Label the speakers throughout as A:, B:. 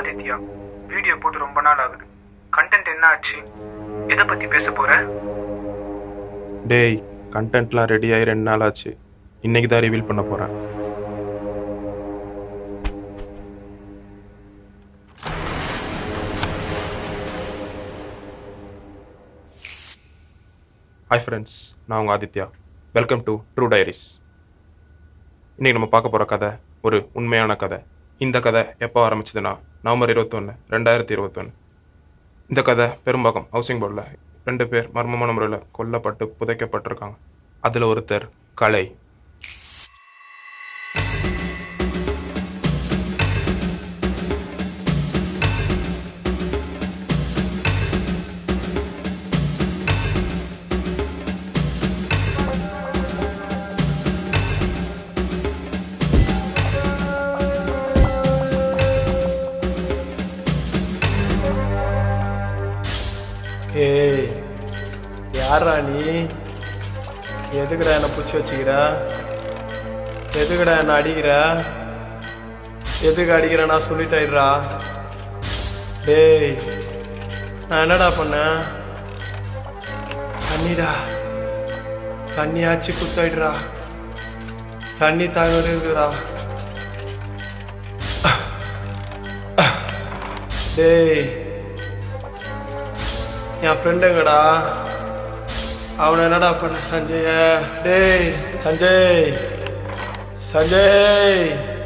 A: Aditya video போட்டு ரொம்ப நாள் ஆகுது கண்டென்ட் என்ன ஆச்சு எதை பத்தி பேச போற
B: டேய் கண்டென்ட்லாம் ரெடி ஆகி ரெண்டு நாள் ஆச்சு இன்னைக்கு தான் ரிவீல் பண்ண போகிறேன் ஹாய் ஃப்ரெண்ட்ஸ் நான் உங்கள் Aditya welcome to true diaries இன்றைக்கி நம்ம பார்க்க போகிற கதை ஒரு உண்மையான கதை இந்த கதை எப்போ ஆரம்பிச்சதுன்னா நவம்பர் இருபத்தொன்று ரெண்டாயிரத்தி இருபத்தொன்று இந்த கதை பெரும்பாக்கம் ஹவுசிங் போர்டில் ரெண்டு பேர் மர்மமான முறையில் கொல்லப்பட்டு புதைக்கப்பட்டிருக்காங்க அதில் ஒருத்தர் கலை
C: ஏய் யாரா நீ எதுக்குடா என்னை பிடிச்சி வச்சுக்கிற எதுக்குடா என்னை அடிக்கிற எதுக்கு அடிக்கிற நான் சொல்லிட்டாயிடுறா டேய் நான் என்னடா பண்ணேன் தண்ணிடா தண்ணி ஆச்சு குத்தாயிடுறா தண்ணி தாங்க இருக்குதுடா டேய் என் ஃப்ரெண்டுங்கடா அவனை என்னடா பண்ண சஞ்சய டேய் சஞ்சய் சஞ்சய்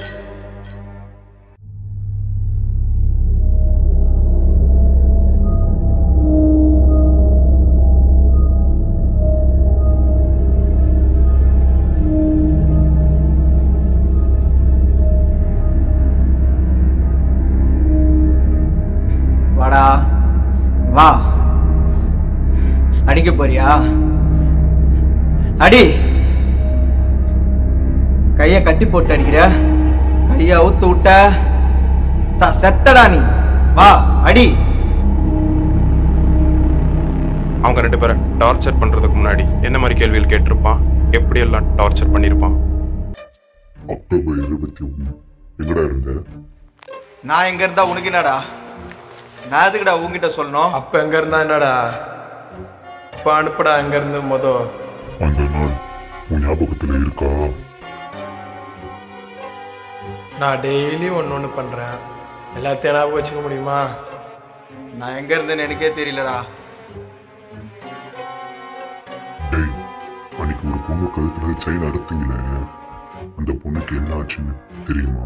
D: வாடா வா அடிக்க போறியா அடி கைய கட்டி போட்டு அடிக்கிற கைய அவுத்து விட்ட த- செத்தடா நீ வா அடி
B: அவங்க ரெண்டு பேரை டார்ச்சர் பண்ணுறதுக்கு முன்னாடி என்ன மாதிரி கேள்விகள் கேட்டிருப்பான் எப்படியெல்லாம் டார்ச்சர் பண்ணியிருப்பான்
E: அக்டோபர் இருபத்தி ஒன்று எங்கடா இருந்த
D: நான் எங்க இருந்தா உனக்கு என்னடா நான் எதுக்குடா உன்கிட்ட சொல்லணும்
C: அப்ப எங்க இருந்தா என்னடா இப்ப அனுப்புடா எங்க இருந்து மொதல்
E: அந்த நாள் உன் ஞாபகத்தில் இருக்கா
C: நான் டெய்லி ஒன்று ஒன்று பண்ணுறேன் எல்லாத்தையும் ஞாபகம் வச்சுக்க முடியுமா
D: நான் எங்க இருந்தேன்னு எனக்கே தெரியலடா
E: டேய் அன்னைக்கு ஒரு பொண்ணு கழுத்துல செயின் அறுத்தீங்களே அந்த பொண்ணுக்கு என்ன ஆச்சுன்னு தெரியுமா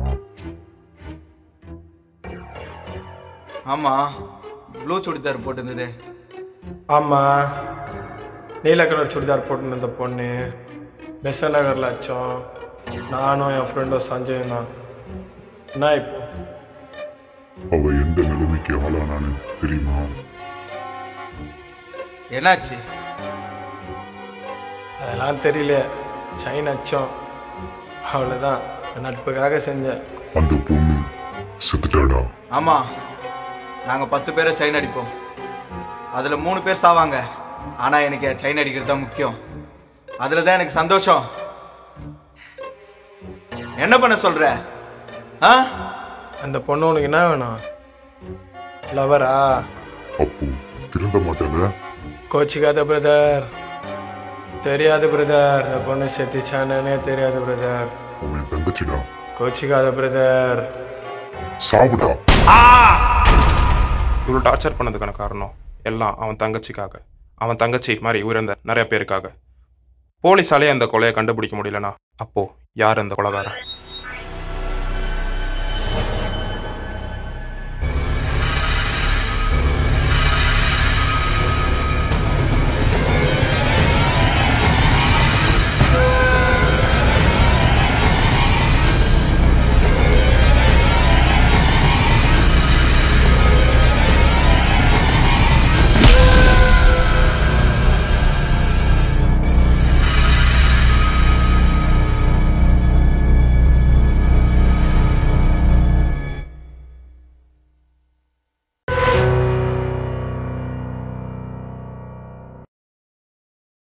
D: ஆமா ப்ளூ சுடிதார் போட்டிருந்தது
C: ஆமாம் நீல கலர் சுடிதார் போட்டுன்னு இருந்த பொண்ணு பெச நகரில் அச்சோம் நானும் என் ஃப்ரெண்டும் சஞ்சயும் தான் என்ன இப்போ
E: அவ எந்த நிலைமைக்கு ஆளானான்னு தெரியுமா
D: என்னாச்சு
C: அதெல்லாம் தெரியல சைன் அச்சோம் அவ்வளோதான் நட்புக்காக செஞ்சேன்
E: அந்த பொண்ணு செத்துட்டாடா
D: ஆமா நாங்க பத்து பேரை செயின் அடிப்போம் அதுல மூணு பேர் சாவாங்க ஆனா எனக்கு என் செயின் அடிக்கிறது தான் முக்கியம் அதுல தான் எனக்கு சந்தோஷம் என்ன பண்ண சொல்ற ஆ
C: அந்த பொண்ணு உனக்கு என்ன வேணும் லவரா
E: அப்போ திருந்த மாட்டேல
C: கோச்சிக்காத பிரதர் தெரியாது பிரதர் இந்த பொண்ணு செத்துச்சானே தெரியாது பிரதர்
E: அவன் என் தங்கச்சிடா
C: கோச்சிக்காத பிரதர்
E: சாவுடா
B: இவ்வளோ டார்ச்சர் பண்ணதுக்கான காரணம் எல்லாம் அவன் தங்கச்சிக்காக அவன் தங்கச்சி மாதிரி உயர்ந்த நிறைய பேருக்காக போலீஸாலே அந்த கொலையை கண்டுபிடிக்க முடியலனா அப்போ யார் அந்த கொலைகாரன்